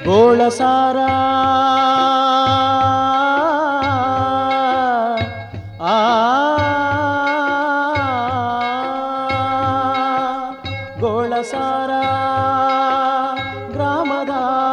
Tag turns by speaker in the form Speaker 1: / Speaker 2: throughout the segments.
Speaker 1: ಗೋಳಸಾರ ಆ ಗೋಳಸಾರ ಗ್ರಾಮದ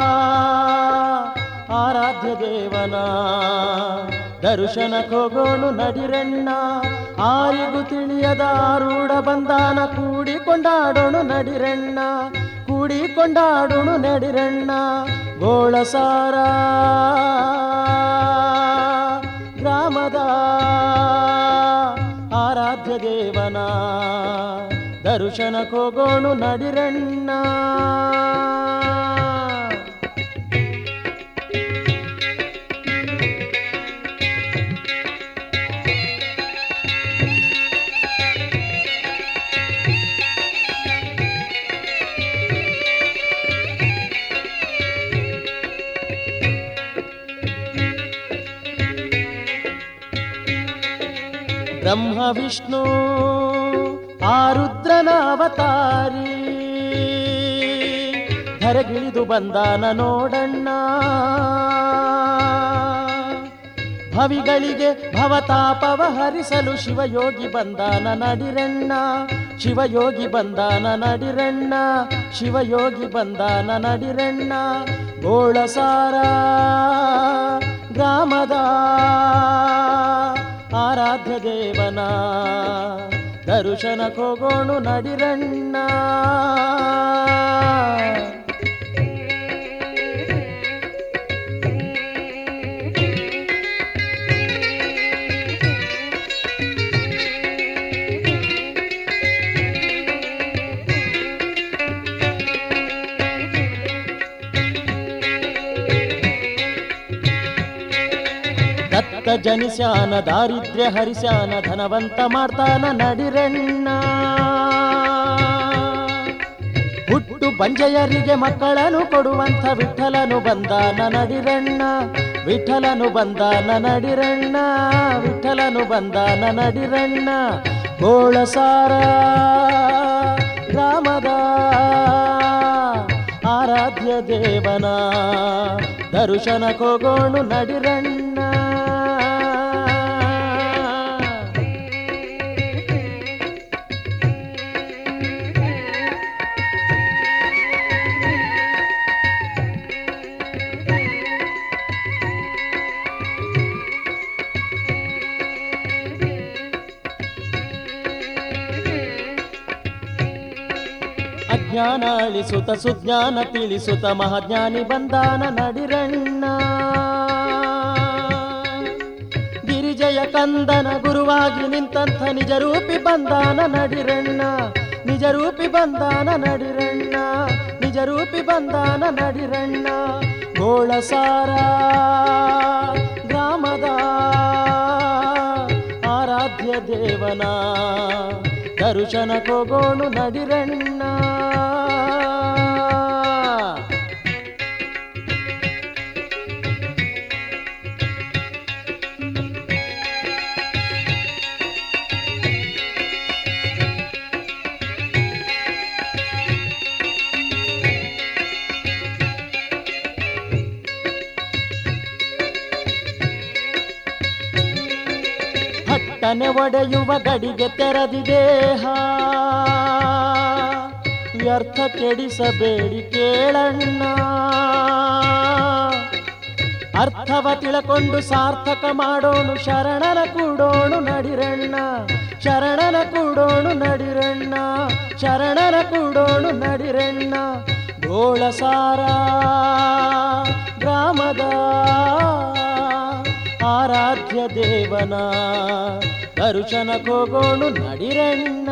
Speaker 1: ಆರಾಧ್ಯ ದೇವನ ದರ್ಶನಕ್ಕೋಗೋಣು ನಡಿರಣ್ಣ ಆರಿಗೂ ತಿಳಿಯದ ಆರೂಢ ಬಂದಾನ ಕೂಡಿಕೊಂಡಾಡೋಣು ನಡಿರಣ್ಣ ಕೂಡಿಕೊಂಡಾಡೋಣು ನಡಿರಣ್ಣ ಗೋಳಸಾರ ಗ್ರಾಮದ ಆರಾಧ್ಯ ದೇವನ ದರ್ಶನಕ್ಕೋಗೋಣು ನಡಿರಣ್ಣ ಬ್ರಹ್ಮ ವಿಷ್ಣು ಆರುದ್ರನ ಅವತಾರಿ ಧರೆಗಿಳಿದು ಬಂದಾನ ನೋಡಣ್ಣ ಭವಿಗಳಿಗೆ ಭವತಾಪವ ಹರಿಸಲು ಶಿವಯೋಗಿ ಬಂದಾನ ನಡಿರಣ್ಣ ಶಿವಯೋಗಿ ಬಂದಾನ ನಡಿರಣ್ಣ ಶಿವಯೋಗಿ ಬಂದಾನ ನಡಿರಣ್ಣ ಗೋಳಸಾರ ಗ್ರಾಮದ ಆರಾಧ್ಯ ದೇವನ ದರ್ಶನಕ್ಕೋಗೋಣು ನಡಿರಣ್ಣ ದತ್ತ ಜನಿಸ್ಯಾನ ದಾರಿದ್ರ್ಯ ಹರಿಸ್ಯಾನ ಧನವಂತ ಮಾಡ್ತಾನ ನಡಿರಣ್ಣ ಹುಟ್ಟು ಬಂಜೆಯರಿಗೆ ಮಕ್ಕಳನ್ನು ಕೊಡುವಂಥ ವಿಠಲನು ಬಂದಾನ ನಡಿರಣ್ಣ ವಿಠಲನು ಬಂದಾನ ನಡಿರಣ್ಣ ವಿಠಲನು ಬಂದಾನ ನಡಿರಣ್ಣ ಗೋಳಸಾರ ಗ್ರಾಮದ ಆರಾಧ್ಯ ದೇವನ ದರ್ಶನಕ್ಕೋಗೋಣು ನಡಿರಣ್ಣ ಅಜ್ಞಾನ ಅಳಿಸುತ್ತ ಸುಜ್ಞಾನ ತಿಳಿಸುತ್ತ ಮಹಾಜ್ಞಾನಿ ಬಂದಾನ ನಡಿರಣ್ಣ ಗಿರಿಜಯ ಕಂದನ ಗುರುವಾಗಿ ನಿಂತಂಥ ನಿಜ ರೂಪಿ ಬಂದಾನ ನಡಿರಣ್ಣ ನಿಜ ರೂಪಿ ಬಂದಾನ ನಡಿರಣ್ಣ ನಿಜ ರೂಪಿ ಬಂದಾನ ನಡಿರಣ್ಣ ಗೋಳಸಾರ ಗ್ರಾಮದ ಆರಾಧ್ಯ ದೇವನ ದರ್ಶನಕ್ಕೋಗೋಣು ನಡಿರಣ್ಣ ಹಟ್ಟನೆ ಒಡೆಯುವ ಗಡಿಗೆ ತೆರೆದಿದೇಹ ವ್ಯರ್ಥ ಕೆಡಿಸಬೇಡಿ ಕೇಳಣ್ಣ ಅರ್ಥವ ತಿಳಕೊಂಡು ಸಾರ್ಥಕ ಮಾಡೋಣು ಶರಣನ ಕೂಡೋಣು ನಡಿರಣ್ಣ ಶರಣನ ಕೂಡೋಣು ನಡಿರಣ್ಣ ಶರಣನ ಕೂಡೋಣು ನಡಿರಣ್ಣ ಗೋಳಸಾರ ಗ್ರಾಮದ ಆರಾಧ್ಯ ದೇವನ ದರ್ಶನಕ್ಕೋಗೋಣು ನಡಿರಣ್ಣ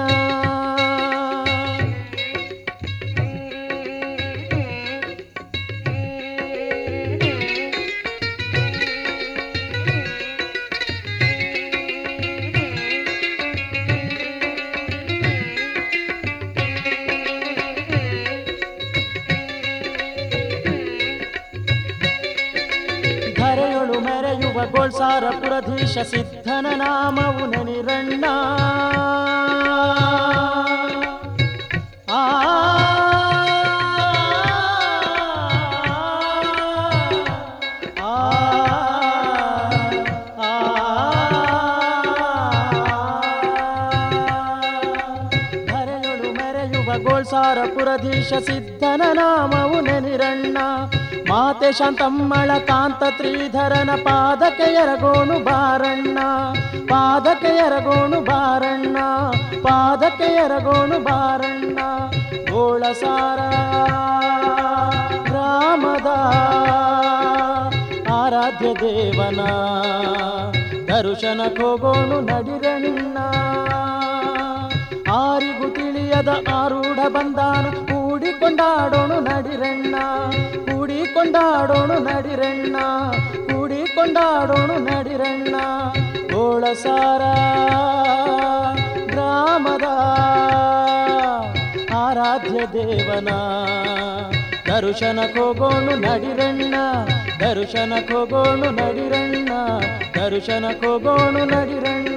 Speaker 1: ಧರೆಯೊಳು ಮೆರೆಯುವ ಗೋಳ್ಸಾರ ಪುರಧೀಶ ಸಿದ್ಧನ ನಾಮವು ನೆನಿರಣ್ಣ ಆ ಗೋಳ್ಸಾರಪುರಧೀಶ ಸಿದ್ಧನ ನಾಮವು ನೆನಿರಣ್ಣ ಮಾತೆ ಶಾಂತಮ್ಮಳ ಕಾಂತ ತ್ರೀಧರನ ಪಾದಕ್ಕೆ ಎರಗೋಣು ಬಾರಣ್ಣ ಪಾದಕ್ಕೆ ಎರಗೋಣು ಬಾರಣ್ಣ ಪಾದಕ್ಕೆ ಎರಗೋಣು ಬಾರಣ್ಣ ಗೋಳಸಾರ ಗ್ರಾಮದ ಆರಾಧ್ಯ ದೇವನ ದರ್ಶನ ಹೋಗೋಣು ನಡಿರಣ್ಣ ಆರಿಗೂ ತಿಳಿಯದ ಆರೂಢ ಬಂದಾನ ಕೂಡಿಕೊಂಡಾಡೋಣು ನಡಿರಣ್ಣ ಕೂಡಿಕೊಂಡಾಡೋಣು ನಡಿರಣ್ಣ ಕೂಡಿಕೊಂಡಾಡೋಣು ನಡಿರಣ್ಣ ಗೋಳಸಾರ ಗ್ರಾಮದ ಆರಾಧ್ಯ ದೇವನ ದರ್ಶನ ಹೋಗೋಣು ನಡಿರಣ್ಣ ದರ್ಶನ ಹೋಗೋಣು ನಡಿರಣ್ಣ ದರ್ಶನ ಹೋಗೋಣು ನಡಿರಣ್ಣ